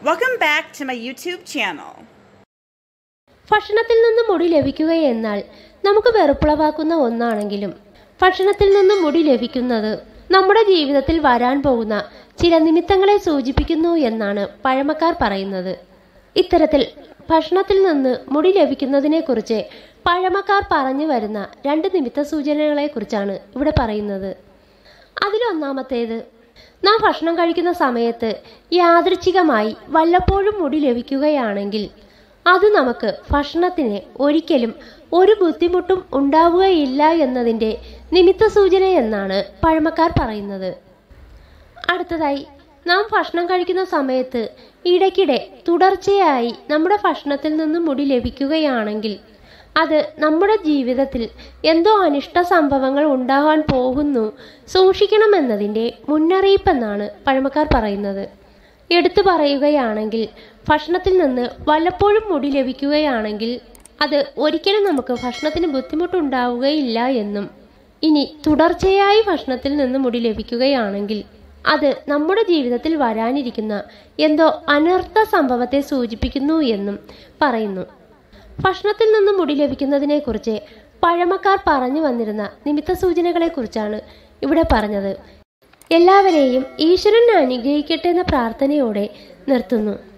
Welcome back to my YouTube channel. ഭക്ഷണത്തിൽ നിന്ന് മുടി ലഭിക്കുകയെന്നാൽ നമുക്ക് വെറുപ്പുളവാക്കുന്ന ഒന്നാണെങ്കിലും ഭക്ഷണത്തിൽ നിന്ന് മുടി ലഭിക്കുന്നത് നമ്മുടെ ജീവിതത്തിൽ വരാൻ പോകുന്ന ചില നിമിത്തങ്ങളെ സൂചിപ്പിക്കുന്നു എന്നാണ് പഴമക്കാർ പറയുന്നത് ഇത്തരത്തിൽ ഭക്ഷണത്തിൽ നിന്ന് മുടി ലഭിക്കുന്നതിനെക്കുറിച്ച് പഴമക്കാർ പറഞ്ഞു വരുന്ന രണ്ട് നിമിത്ത സൂചനകളെക്കുറിച്ചാണ് ഇവിടെ പറയുന്നത് അതിലൊന്നാമത്തേത് നാം ഭക്ഷണം കഴിക്കുന്ന സമയത്ത് യാദൃച്ഛികമായി വല്ലപ്പോഴും മുടി ലഭിക്കുകയാണെങ്കിൽ അത് നമുക്ക് ഭക്ഷണത്തിന് ഒരിക്കലും ഒരു ബുദ്ധിമുട്ടും ഉണ്ടാവുകയില്ല എന്നതിൻ്റെ നിമിത്ത സൂചന എന്നാണ് പഴമക്കാർ പറയുന്നത് അടുത്തതായി നാം ഭക്ഷണം കഴിക്കുന്ന സമയത്ത് ഇടയ്ക്കിടെ തുടർച്ചയായി നമ്മുടെ ഭക്ഷണത്തിൽ നിന്ന് മുടി ലഭിക്കുകയാണെങ്കിൽ അത് നമ്മുടെ ജീവിതത്തിൽ എന്തോ അനിഷ്ട സംഭവങ്ങൾ ഉണ്ടാകാൻ പോകുന്നു സൂക്ഷിക്കണമെന്നതിൻ്റെ മുന്നറിയിപ്പെന്നാണ് പഴമക്കാർ പറയുന്നത് എടുത്തു പറയുകയാണെങ്കിൽ ഭക്ഷണത്തിൽ നിന്ന് വല്ലപ്പോഴും മുടി ലഭിക്കുകയാണെങ്കിൽ അത് ഒരിക്കലും നമുക്ക് ഭക്ഷണത്തിന് ബുദ്ധിമുട്ടുണ്ടാവുകയില്ല എന്നും ഇനി തുടർച്ചയായി ഭക്ഷണത്തിൽ നിന്ന് മുടി ലഭിക്കുകയാണെങ്കിൽ അത് നമ്മുടെ ജീവിതത്തിൽ വരാനിരിക്കുന്ന എന്തോ അനർത്ഥ സംഭവത്തെ സൂചിപ്പിക്കുന്നു എന്നും പറയുന്നു ഭക്ഷണത്തിൽ നിന്ന് മുടി ലഭിക്കുന്നതിനെക്കുറിച്ച് പഴമക്കാർ പറഞ്ഞു വന്നിരുന്ന നിമിത്ത സൂചനകളെക്കുറിച്ചാണ് ഇവിടെ പറഞ്ഞത് എല്ലാവരെയും ഈശ്വരൻ അനുഗ്രഹിക്കട്ടെ എന്ന പ്രാർത്ഥനയോടെ നിർത്തുന്നു